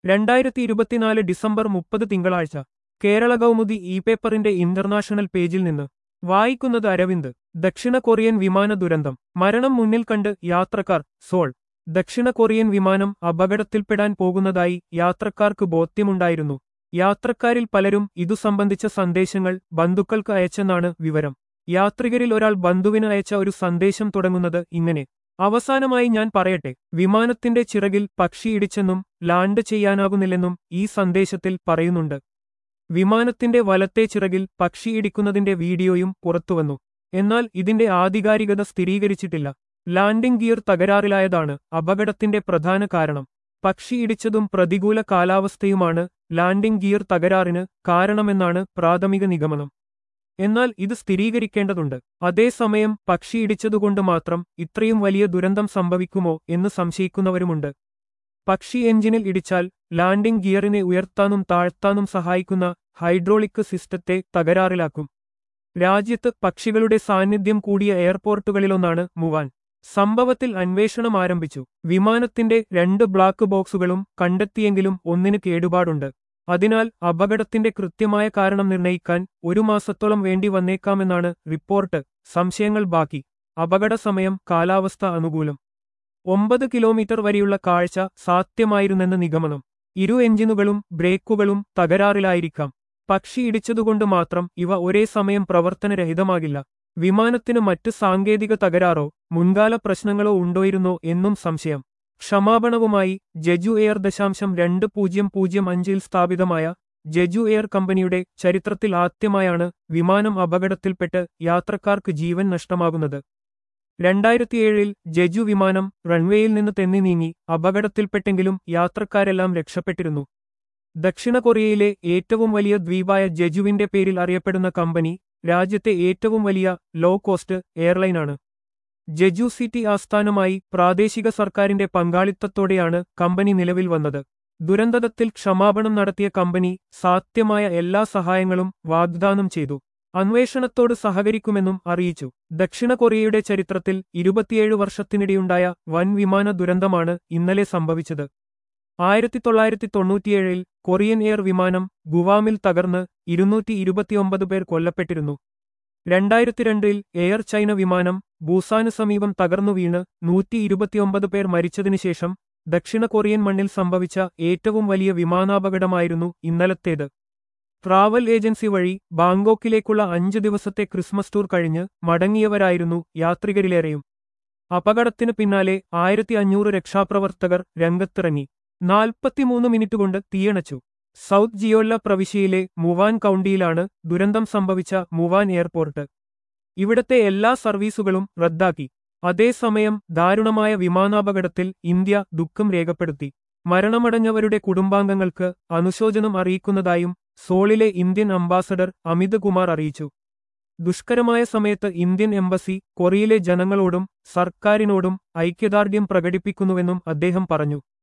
രണ്ടായിരത്തി ഇരുപത്തിനാല് ഡിസംബർ മുപ്പത് തിങ്കളാഴ്ച കേരള കൗമുദി ഇ പേപ്പറിന്റെ ഇന്റർനാഷണൽ പേജിൽ നിന്ന് വായിക്കുന്നത് അരവിന്ദ് ദക്ഷിണ കൊറിയൻ വിമാന ദുരന്തം മരണം മുന്നിൽ കണ്ട് യാത്രക്കാർ സോൾ ദക്ഷിണ കൊറിയൻ വിമാനം അപകടത്തിൽപ്പെടാൻ പോകുന്നതായി യാത്രക്കാർക്ക് ബോധ്യമുണ്ടായിരുന്നു യാത്രക്കാരിൽ പലരും ഇതു സംബന്ധിച്ച സന്ദേശങ്ങൾ ബന്ധുക്കൾക്ക് അയച്ചെന്നാണ് വിവരം യാത്രികരിൽ ഒരാൾ ബന്ധുവിന് അയച്ച ഒരു സന്ദേശം തുടങ്ങുന്നത് ഇങ്ങനെ അവസാനമായി ഞാൻ പറയട്ടെ വിമാനത്തിന്റെ ചിറകിൽ പക്ഷി ഇടിച്ചെന്നും ലാൻഡ് ചെയ്യാനാകുന്നില്ലെന്നും ഈ സന്ദേശത്തിൽ പറയുന്നുണ്ട് വിമാനത്തിന്റെ വലത്തെ ചിറകിൽ പക്ഷി ഇടിക്കുന്നതിന്റെ വീഡിയോയും പുറത്തുവന്നു എന്നാൽ ഇതിന്റെ ആധികാരികത സ്ഥിരീകരിച്ചിട്ടില്ല ലാൻഡിംഗ് ഗിയർ തകരാറിലായതാണ് അപകടത്തിന്റെ പ്രധാന കാരണം പക്ഷി ഇടിച്ചതും പ്രതികൂല കാലാവസ്ഥയുമാണ് ലാൻഡിംഗ് ഗിയർ തകരാറിന് കാരണമെന്നാണ് പ്രാഥമിക നിഗമനം എന്നാൽ ഇത് സ്ഥിരീകരിക്കേണ്ടതുണ്ട് അതേസമയം പക്ഷി ഇടിച്ചതുകൊണ്ട് മാത്രം ഇത്രയും വലിയ ദുരന്തം സംഭവിക്കുമോ എന്ന് സംശയിക്കുന്നവരുമുണ്ട് പക്ഷി എഞ്ചിനിൽ ഇടിച്ചാൽ ലാൻഡിംഗ് ഗിയറിനെ ഉയർത്താനും താഴ്ത്താനും സഹായിക്കുന്ന ഹൈഡ്രോളിക് സിസ്റ്റത്തെ തകരാറിലാക്കും രാജ്യത്ത് പക്ഷികളുടെ സാന്നിധ്യം കൂടിയ എയർപോർട്ടുകളിലൊന്നാണ് മുവാൻ സംഭവത്തിൽ അന്വേഷണം ആരംഭിച്ചു വിമാനത്തിന്റെ രണ്ട് ബ്ലാക്ക് ബോക്സുകളും കണ്ടെത്തിയെങ്കിലും ഒന്നിന് കേടുപാടുണ്ട് അതിനാൽ അപകടത്തിന്റെ കൃത്യമായ കാരണം നിർണയിക്കാൻ ഒരു മാസത്തോളം വേണ്ടി വന്നേക്കാമെന്നാണ് റിപ്പോർട്ട് സംശയങ്ങൾ ബാക്കി അപകട സമയം കാലാവസ്ഥ അനുകൂലം ഒമ്പത് കിലോമീറ്റർ വരെയുള്ള കാഴ്ച സാധ്യമായിരുന്നെന്ന് നിഗമനം ഇരു എഞ്ചിനുകളും ബ്രേക്കുകളും തകരാറിലായിരിക്കാം പക്ഷി ഇടിച്ചതുകൊണ്ട് മാത്രം ഇവ ഒരേ സമയം പ്രവർത്തനരഹിതമാകില്ല വിമാനത്തിന് മറ്റ് സാങ്കേതിക തകരാറോ മുൻകാല പ്രശ്നങ്ങളോ ഉണ്ടോയിരുന്നോ എന്നും സംശയം ക്ഷമാപണവുമായി ജെജു എയർ ദശാംശം രണ്ട് പൂജ്യം പൂജ്യം അഞ്ചിൽ സ്ഥാപിതമായ ജെജു എയർ കമ്പനിയുടെ ചരിത്രത്തിൽ ആദ്യമായാണ് വിമാനം അപകടത്തിൽപ്പെട്ട് യാത്രക്കാർക്ക് ജീവൻ നഷ്ടമാകുന്നത് രണ്ടായിരത്തിയേഴിൽ ജെജു വിമാനം റൺവേയിൽ നിന്ന് തെന്നി നീങ്ങി അപകടത്തിൽപ്പെട്ടെങ്കിലും യാത്രക്കാരെല്ലാം രക്ഷപ്പെട്ടിരുന്നു ദക്ഷിണ കൊറിയയിലെ ഏറ്റവും വലിയ ദ്വീപായ ജെജുവിന്റെ പേരിൽ അറിയപ്പെടുന്ന കമ്പനി രാജ്യത്തെ ഏറ്റവും വലിയ ലോ കോസ്റ്റ് എയർലൈനാണ് ജെജു സിറ്റി ആസ്ഥാനമായി പ്രാദേശിക സർക്കാരിന്റെ പങ്കാളിത്തത്തോടെയാണ് കമ്പനി നിലവിൽ വന്നത് ദുരന്തത്തിൽ ക്ഷമാപണം നടത്തിയ കമ്പനി സാധ്യമായ എല്ലാ സഹായങ്ങളും വാഗ്ദാനം ചെയ്തു അന്വേഷണത്തോട് സഹകരിക്കുമെന്നും അറിയിച്ചു ദക്ഷിണ കൊറിയയുടെ ചരിത്രത്തിൽ ഇരുപത്തിയേഴ് വർഷത്തിനിടെയുണ്ടായ വൻ വിമാന ദുരന്തമാണ് ഇന്നലെ സംഭവിച്ചത് ആയിരത്തി തൊള്ളായിരത്തി തൊണ്ണൂറ്റിയേഴിൽ കൊറിയൻ എയർ വിമാനം ഗുവാമിൽ തകർന്ന് ഇരുന്നൂറ്റി ഇരുപത്തിയൊമ്പത് പേർ കൊല്ലപ്പെട്ടിരുന്നു രണ്ടായിരത്തി രണ്ടിൽ എയർ ചൈന വിമാനം ബൂസാന് സമീപം തകർന്നു വീണ് നൂറ്റി ഇരുപത്തിയൊമ്പത് പേർ മരിച്ചതിനുശേഷം ദക്ഷിണ കൊറിയൻ മണ്ണിൽ സംഭവിച്ച ഏറ്റവും വലിയ വിമാനാപകടമായിരുന്നു ഇന്നലത്തേത് ട്രാവൽ ഏജൻസി വഴി ബാങ്കോക്കിലേക്കുള്ള അഞ്ച് ദിവസത്തെ ക്രിസ്മസ് ടൂർ കഴിഞ്ഞ് മടങ്ങിയവരായിരുന്നു യാത്രികരിലേറെയും അപകടത്തിന് പിന്നാലെ ആയിരത്തി അഞ്ഞൂറ് രക്ഷാപ്രവർത്തകർ രംഗത്തിറങ്ങി നാൽപ്പത്തിമൂന്ന് മിനിറ്റ് കൊണ്ട് തീയണച്ചു സൗത്ത് ജിയോല്ല പ്രവിശ്യയിലെ മുവാൻ കൗണ്ടിയിലാണ് ദുരന്തം സംഭവിച്ച മുവാൻ എയർപോർട്ട് ഇവിടത്തെ എല്ലാ സർവീസുകളും റദ്ദാക്കി അതേസമയം ദാരുണമായ വിമാനാപകടത്തിൽ ഇന്ത്യ ദുഃഖം രേഖപ്പെടുത്തി മരണമടഞ്ഞവരുടെ കുടുംബാംഗങ്ങൾക്ക് അനുശോചനം അറിയിക്കുന്നതായും സോളിലെ ഇന്ത്യൻ അംബാസഡർ അമിത് കുമാർ അറിയിച്ചു ദുഷ്കരമായ സമയത്ത് ഇന്ത്യൻ എംബസി കൊറിയയിലെ ജനങ്ങളോടും സർക്കാരിനോടും ഐക്യദാർഢ്യം പ്രകടിപ്പിക്കുന്നുവെന്നും അദ്ദേഹം പറഞ്ഞു